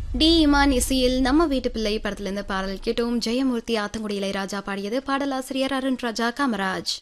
D Imman இசையில் நம்ம வீட்டு பிள்ளை படத்திலிருந்து பாடல் கேட்டோம் ஜெயமூர்த்தி ஆத்தங்குடி இளையராஜா பாடியது பாடலாசிரியர் Arun Raja Kamaraj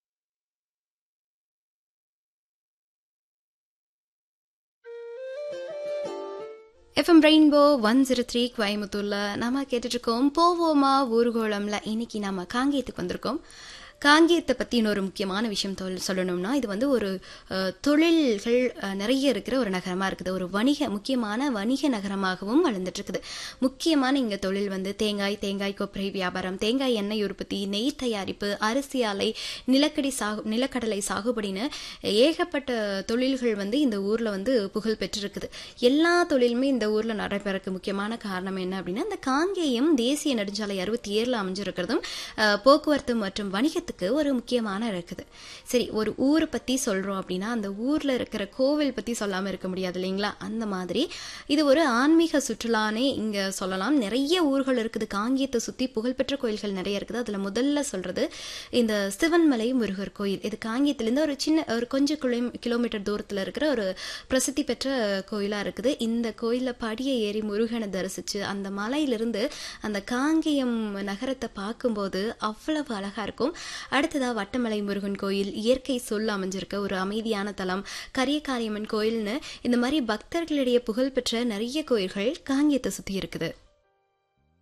FM Rainbow one zero three கோயம்புத்தூர்ல நாம கேட்டுட்டு இருக்கோம் போவோமா ஊர்கோளம்ல இன்னைக்கு நாம காங்கேயத்துக்கு வந்திருக்கோம் காங்கேயத்தை பற்றி இன்னொரு முக்கியமான விஷயம் தொல் சொல்லணும்னா இது வந்து ஒரு அஹ், தொழில்கள் அஹ், நிறைய இருக்கிற ஒரு நகரமாக இருக்குது ஒரு வணிக முக்கியமான வணிக நகரமாகவும் வளர்ந்துட்டு இருக்குது முக்கியமான இங்கே தொழில் வந்து தேங்காய் தேங்காய் கொப்பரை வியாபாரம் தேங்காய் எண்ணெய் உற்பத்தி நெய் தயாரிப்பு அரிசி ஆலை நிலக்கடி சாகு நிலக்கடலை சாகுபடின்னு ஏகப்பட்ட தொழில்கள் வந்து இந்த ஊரில் வந்து புகழ் பெற்றிருக்குது எல்லா தொழிலுமே இந்த ஊரில் நடைபெறக்கு முக்கியமான காரணம் என்ன அப்படின்னா இந்த காங்கேயம் தேசிய நெடுஞ்சாலை அறுபத்தி ஏழில் அமைஞ்சிருக்கிறதும் அஹ், போக்குவரத்து மற்றும் வணிகத்துக்கு ஒரு முக்கியமான இருக்குது சரி ஒரு ஊரை பற்றி சொல்கிறோம் அப்படின்னா அந்த ஊரில் இருக்கிற கோவில் பற்றி சொல்லாமல் இருக்க முடியாது இல்லைங்களா அந்த மாதிரி இது ஒரு ஆன்மீக சுற்றுலானே இங்கே சொல்லலாம் நிறைய ஊர்கள் இருக்குது காங்கேயத்தை சுற்றி புகழ்பெற்ற கோயில்கள் நிறைய இருக்குது அதில் முதல்ல சொல்கிறது இந்த சிவன்மலை முருகர் கோயில் இது காங்கேயத்துலேருந்து ஒரு சின்ன ஒரு கொஞ்சம் கிலோ கிலோமீட்டர் தூரத்தில் இருக்கிற ஒரு பிரசித்தி பெற்ற கோயிலாக இருக்குது இந்த கோயிலில் படியை ஏறி முருகனை தரிசித்து அந்த மலையிலிருந்து அந்த காங்கேயம் நகரத்தை பார்க்கும்போது அவ்வளவு அழகாக இருக்கும் அடுத்ததாக வட்டமலை முருகன் கோயில் இயற்கை சொல் அமைஞ்சிருக்க ஒரு அமைதியான தலம் கரியகாரியம்மன் கோயில்னு இந்த மாதிரி பக்தர்களிடையே புகழ்பெற்ற நிறைய கோயில்கள் காங்கேயத்தை சுற்றி இருக்குது